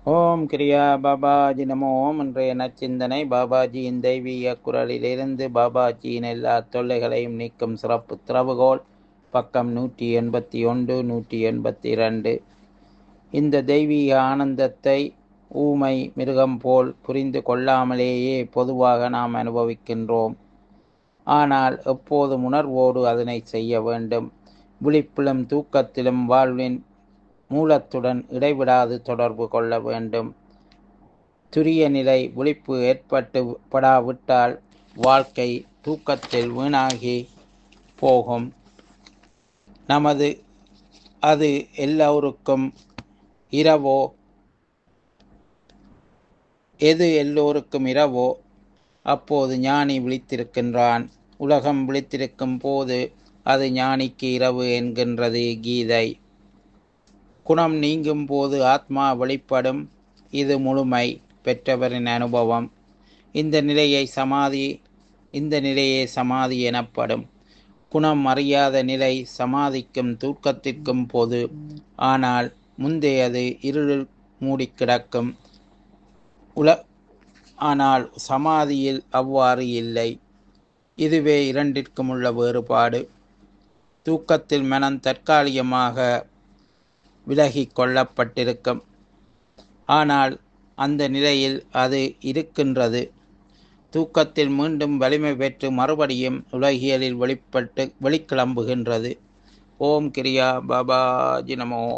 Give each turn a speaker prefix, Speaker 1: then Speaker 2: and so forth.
Speaker 1: ஓம் கிரியா பாபாஜி நமோ ஓம் இன்றைய நச்சிந்தனை பாபாஜியின் தெய்வீக குரலிலிருந்து பாபாஜியின் எல்லா தொல்லைகளையும் நீக்கும் சிறப்பு திறவுகோல் பக்கம் நூற்றி எண்பத்தி ஒன்று நூற்றி எண்பத்தி ரெண்டு இந்த தெய்வீக ஆனந்தத்தை ஊமை மிருகம் போல் புரிந்து கொள்ளாமலேயே பொதுவாக நாம் அனுபவிக்கின்றோம் ஆனால் எப்போதும் உணர்வோடு அதனை செய்ய வேண்டும் விழிப்பிலும் தூக்கத்திலும் வாழ்வின் மூலத்துடன் இடைவிடாது தொடர்பு கொள்ள வேண்டும் துரிய நிலை விழிப்பு ஏற்பட்டு படாவிட்டால் வாழ்க்கை தூக்கத்தில் வீணாகி போகும் நமது அது எல்லோருக்கும் இரவோ எது எல்லோருக்கும் இரவோ அப்போது ஞானி விழித்திருக்கின்றான் உலகம் விழித்திருக்கும் போது அது ஞானிக்கு இரவு என்கின்றது கீதை குணம் நீங்கும் போது ஆத்மா வெளிப்படும் இது முழுமை பெற்றவரின் அனுபவம் இந்த நிலையை சமாதி இந்த நிலையே சமாதி எனப்படும் குணம் அறியாத நிலை சமாதிக்கும் தூக்கத்திற்கும் பொது ஆனால் முந்தையது இருளில் மூடி கிடக்கும் உல ஆனால் சமாதியில் அவ்வாறு இல்லை இதுவே இரண்டிற்கும் உள்ள வேறுபாடு தூக்கத்தில் மனம் தற்காலிகமாக விலகி கொள்ளப்பட்டிருக்கும் ஆனால் அந்த நிலையில் அது இருக்கின்றது தூக்கத்தில் மீண்டும் வலிமை பெற்று மறுபடியும் உலகியலில் வெளிப்பட்டு வெளிக்கிளம்புகின்றது ஓம் கிரியா பாபாஜி நமோ